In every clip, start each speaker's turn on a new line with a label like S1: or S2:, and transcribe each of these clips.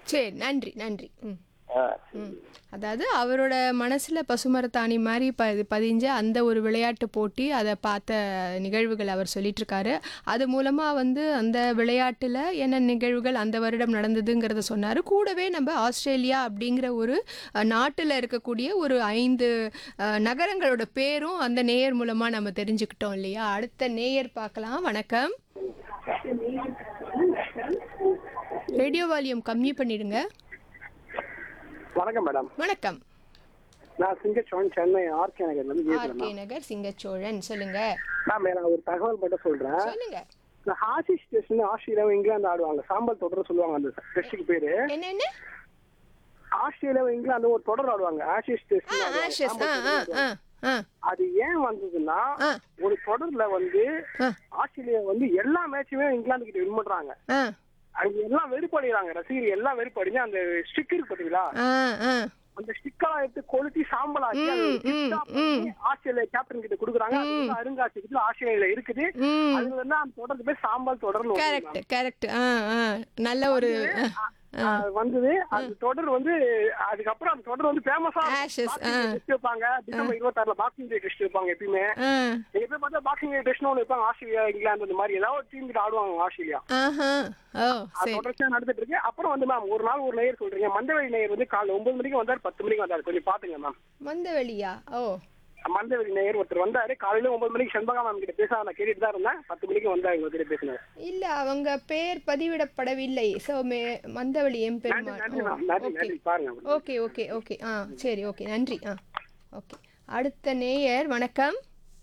S1: சரி நன்றி நன்றி ம்
S2: ஆ,
S1: ம். அதாவது அவரோட மனசுல பசுமரத்தாணி மாதிரி ப பதிஞ்ச அந்த ஒரு விளையாட்டு போட்டி அதை பார்த்த நிகழ்வுகள் அவர் சொல்லிட்டு இருக்காரு அது மூலமா வந்து அந்த விளையாட்டுல என்ன நிகழ்வுகள் அந்த வருடம் நடந்ததுங்கிறத சொன்னாரு கூடவே நம்ம ஆஸ்திரேலியா அப்படிங்கிற ஒரு அஹ், நாட்டுல இருக்கக்கூடிய ஒரு ஐந்து அஹ், நகரங்களோட பேரும் அந்த நேயர் மூலமா நம்ம தெரிஞ்சுக்கிட்டோம் இல்லையா அடுத்த நேயர் பார்க்கலாம் வணக்கம் ரேடியோ வால்யூம் கம்மி பண்ணிடுங்க
S2: வணக்கம் மேடம்
S1: வணக்கம்
S2: நான் சிங்கச்சோழன் சென்னை ஆர்கே நகர்லேருந்து பேசுகிறேன்
S1: ஆர்கே நகர் சிங்கச்சோழன் சொல்லுங்க
S2: மேம் நான் ஒரு தகவல் மட்டும் சொல்றேன்
S1: சொல்லுங்க
S2: இந்த ஹாசி ஸ்டேஷன் ஆஸ்திரேலியாவும் இங்கிலாந்து ஆடுவாங்க சாம்பல் தொடர் சொல்லுவாங்க அந்த டெஸ்ட்டுக்கு பேரு
S1: என்ன என்ன
S2: ஆஸ்திரேலியாவும் இங்கிலாந்து ஒரு தொடர் ஆடுவாங்க ஆஷிஸ்
S1: ஆ
S2: டெஸ்ட்
S1: ஆஷஸ் ஆ ஆ ஆ ஆ
S2: அது ஏன் வந்ததுன்னா
S1: ஆ.
S2: ஒரு தொடர்ல வந்து
S1: ஆ.
S2: ஆஸ்திரேலியா வந்து எல்லா மேட்சுமே இங்கிலாந்து கிட்ட வின் பண்றாங்க
S1: ஆ
S2: அங்க எல்லாம் வெறுப்படைகிறாங்க ரசிகர் எல்லாம் வெறுப்படைஞ்சு அந்த ஸ்டிக் இருக்கு பாத்தீங்களா
S1: ஆ ஆ
S2: அந்த ஸ்டிக்கெல்லாம் எடுத்து கொளுத்தி சாம்பலாக்கி அதை
S1: ம்,
S2: gift ஆ
S1: ம்,
S2: பண்ணி ஆஸ்திரேலியா கேப்டன் கிட்ட கொடுக்குறாங்க அது வந்து அருங்காட்சியகத்துல ஆஸ்திரேலியால இருக்குது
S1: ம்
S2: அதுல இருந்து அந்த தொடருக்கு பேர் சாம்பல் தொடர்னு வருது
S1: கரெக்ட் கரெக்ட் ஆ ஆ நல்ல ஒரு
S2: ஆ, வந்தது அந்த தொடர் வந்து அதுக்கப்புறம் அந்த தொடர் வந்து ஃபேமஸா
S1: Ashes, ஆ.
S2: டெஸ்ட் வைப்பாங்க டிசம்பர் இருபத்தாறுல பாக்ஸிங் டே டெஸ்ட் வைப்பாங்க எப்பயுமே
S1: ஆ
S2: நீங்க போய் பார்த்தா பாக்ஸிங் டே டெஸ்ட்னு ஒன்று வைப்பாங்க ஆஸ்திரேலியா இங்கிலாந்து அந்த மாதிரி ஏதாவது ஒரு டீம் கிட்ட ஆடுவாங்க ஆஸ்திரேலியா
S1: ஆஹா ஓ
S2: அது
S1: சரி
S2: தொடர்ச்சியா நடந்துட்டு இருக்கு அப்புறம் வந்து மேம் ஒரு நாள் ஒரு நேயர் சொல்றீங்க மந்தவெளி நேயர் வந்து காலைல ஒன்பது மணிக்கு வந்தார் பத்து மணிக்கு வந்தாரு கொஞ்சம் பாத்துங்க மேம்
S1: மந்தவெளியா ஓ
S2: மந்தவெளி நேயர் ஒருத்தர் வந்தாரு காலையில ஒன்பது மணிக்கு செண்பகா மேம் கிட்ட பேச நான் கேட்டுட்டு தான் இருந்தேன் பத்து மணிக்கு வந்தாரு உங்க கிட்ட பேசினாரு
S1: இல்ல அவங்க பேர் பதிவிடப்படவில்லை சோ மே மந்தவெளி எம்
S2: நன்றி
S1: பெருமாள்
S2: நன்றி மேம் நன்றி
S1: ஓகே
S2: நன்றி பாருங்க
S1: ஓகே ஓகே ஓகே ஆ சரி ஓகே நன்றி ஆ ஓகே அடுத்த நேயர் வணக்கம்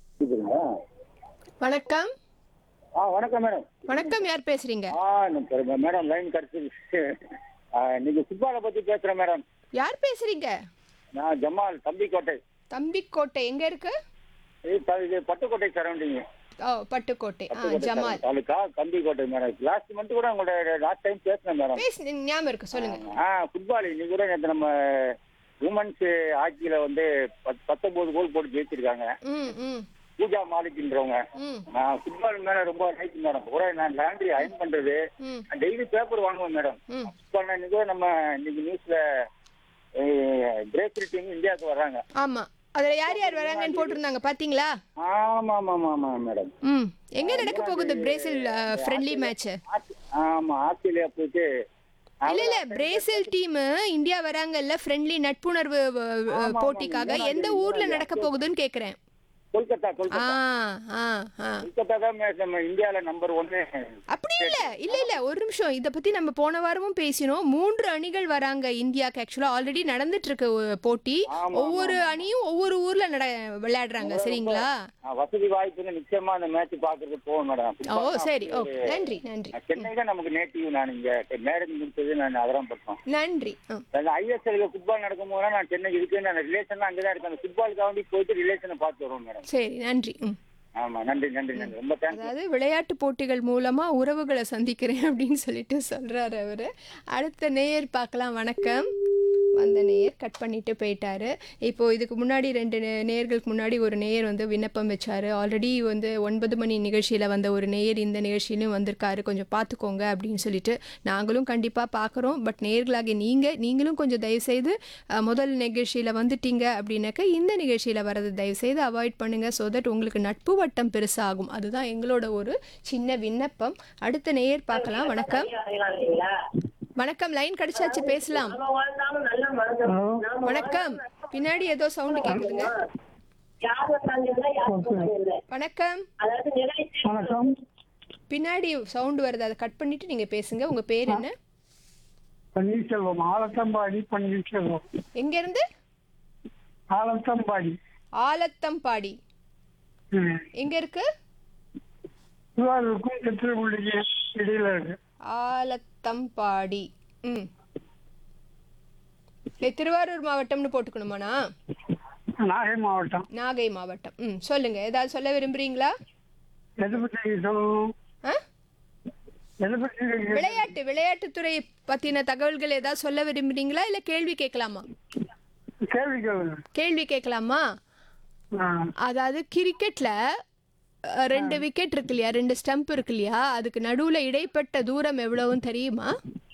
S1: வணக்கம்
S3: ஆ வணக்கம் மேடம்
S1: வணக்கம் யார் பேசுறீங்க
S3: ஆ நம்ம மேடம் லைன் கிடைச்சிருச்சு ஆ, நீங்க ஃபுட்பாலை பத்தி பேசுறேன் மேடம்
S1: யார் பேசுறீங்க
S3: நான் ஜமால் தம்பிக்கோட்டை
S1: தம்பிக்கோட்டை எங்க இருக்கு
S3: இது த- இது பட்டுக்கோட்டை சரௌண்டிங்
S1: ஓ பட்டுக்கோட்டை ஆ Jamal
S3: taluka Thambikottai madam last month கூட உங்களோட லாஸ்ட் டைம் பேசினேன் மேடம்
S1: பேசு ஞாபகம் இருக்கு சொல்லுங்க
S3: ஆ ஃபுட்பால் இன்னைக்கு கூட நேற்று நம்ம உமன்ஸ் ஹாக்கியில வந்து பத்- பத்தொன்பது கோல் போட்டு ஜெயிச்சிருக்காங்க
S1: ம் ம்
S3: பூஜா மாலிக்ன்றவங்க
S1: ம்
S3: நான் ஃபுட்பால் மேல ரொம்ப லைக் மேடம் கூட நான் லாண்ட்ரி அயன் பண்றது
S1: ம்
S3: டெய்லி பேப்பர் வாங்குவேன் மேடம்
S1: ம்
S3: ஃபுட்பால் இன்னைக்கு கூட நம்ம இன்னைக்கு நியூஸ்ல பிரேசில் டீம் இந்தியாவுக்கு வர்றாங்க
S1: ஆமா அதுல யார் யார் வராங்கன்னு போட்டிருந்தாங்க பாத்தீங்களா
S3: ஆமா ஆமா ஆமா ஆமா மேடம்
S1: ம் எங்க நடக்க போகுது பிரேசில் ஃப்ரெண்ட்லி மேட்ச்
S3: ஆஸ்தி- ஆமா ஆஸ்திரேலியா போயிட்டு
S1: இல்ல இல்ல பிரேசில் டீம் இந்தியா வராங்கல்ல ஃப்ரெண்ட்லி நட்புணர்வு வ- வ- போட்டிக்காக எந்த ஊர்ல நடக்க போகுதுன்னு கேக்குறேன்
S3: கொல்கத்தா
S1: ஆ
S3: கொல்கத்தா
S1: ஆ ஆ
S3: கொல்கத்தா தான் மே- நம்ம இந்தியால நம்பர் ஒன்னு
S1: அப்படி இல்ல இல்ல இல்ல ஒரு நிமிஷம் இத பத்தி நம்ம போன வாரமும் பேசினோம் மூன்று அணிகள் வராங்க இந்தியாக்கு ஆக்சுவலா ஆல்ரெடி நடந்துட்டு இருக்கு ஒ- போட்டி
S3: ஆமா,
S1: ஒவ்வொரு அணியும் ஒவ்வொரு ஊர்ல நட விளையாடுறாங்க சரிங்களா
S3: வசதி வாய்ப்புங்க நிச்சயமா அந்த மேட்ச் பாக்குறது போவோம் மேடம்
S1: ஓ சரி ஓகே நன்றி நன்றி
S3: சென்னை தான் நமக்கு நேட்டிவ் நான் இங்க மேரேஜ் முடிச்சது நான் அதெல்லாம் பட்டோம்
S1: நன்றி ஆ.
S3: ஐஎஸ்எல்ல ஃபுட்பால் நடக்கும் போது நான் சென்னை இருக்கு நான் ரிலேஷன் அங்கதான் இருக்கேன் அந்த ஃபுட்பாலுக்காக வேண்டி போயிட்டு ரிலேஷனை பார்த்து வருவோம் மேடம்
S1: சரி நன்றி ம்
S3: ஆமா நன்றி நன்றி நன்றி ரொம்ப தேங்க்ஸ்
S1: அதாவது விளையாட்டு போட்டிகள் மூலமா உறவுகளை சந்திக்கிறேன் அப்படின்னு சொல்லிட்டு சொல்றாரு அவரு அடுத்த நேயர் பார்க்கலாம் வணக்கம் வந்த நேயர் கட் பண்ணிட்டு போயிட்டாரு இப்போ இதுக்கு முன்னாடி ரெண்டு நே- நேயர்களுக்கு முன்னாடி ஒரு நேயர் வந்து விண்ணப்பம் வச்சாரு ஆல்ரெடி வந்து ஒன்பது மணி நிகழ்ச்சியில வந்த ஒரு நேயர் இந்த நிகழ்ச்சியிலும் வந்திருக்காரு கொஞ்சம் பார்த்துக்கோங்க அப்படின்னு சொல்லிட்டு நாங்களும் கண்டிப்பா பார்க்குறோம் பட் நேயர்களாகிய நீங்க நீங்களும் கொஞ்சம் தயவுசெய்து அஹ், முதல் நிகழ்ச்சியில வந்துட்டீங்க அப்படின்னாக்க இந்த நிகழ்ச்சியில வரது தயவுசெய்து அவாய்ட் பண்ணுங்க ஸோ தட் உங்களுக்கு நட்பு வட்டம் பெருசாகும் அதுதான் எங்களோட ஒரு சின்ன விண்ணப்பம் அடுத்த நேயர் பார்க்கலாம் வணக்கம் வணக்கம் லைன் கிடைச்சாச்சு பேசலாம் வணக்கம் பின்னாடி ஏதோ சவுண்ட் கேக்குதுங்க வணக்கம்
S4: வணக்கம்
S1: பின்னாடி சவுண்ட் வருது அதை கட் பண்ணிட்டு நீங்க பேசுங்க உங்க பேர் என்ன
S4: பன்னீர்செல்வம் ஆலத்தம்பாடி பன்னீர்செல்வம்
S1: எங்க இருந்து
S4: ஆலத்தம்பாடி
S1: ஆலத்தம்பாடி
S4: ம்.
S1: எங்க இருக்கு
S4: திருவாரூருக்கும் திருச்சிராப்பள்ளிக்கு இடையில இருக்கு
S1: ஆலத்தம்பாடி ம் ஏ, திருவாரூர் மாவட்டம்னு போட்டுக்கணுமாண்ணா
S4: நாகை மாவட்டம்
S1: நாகை மாவட்டம் ம் சொல்லுங்க ஏதாவது சொல்ல விரும்புறீங்களா
S4: எதை பத்தி சொல்லணும்
S1: ஆ
S4: எதை பத்தி
S1: விளையாட்டு விளையாட்டுத்துறை பத்தின தகவல்கள் ஏதாவது சொல்ல விரும்புறீங்களா இல்ல கேள்வி கேட்கலாமா
S4: கேள்வி கேளுங்க
S1: கேள்வி கேட்கலாமா
S4: ஆ.
S1: அதாவது கிரிக்கெட்ல அஹ், ரெண்டு விக்கெட் இருக்கு இல்லையா ரெண்டு ஸ்டம்ப் இருக்கு இல்லையா அதுக்கு நடுவுல இடைப்பட்ட தூரம் எவ்வளவுன்னு தெரியுமா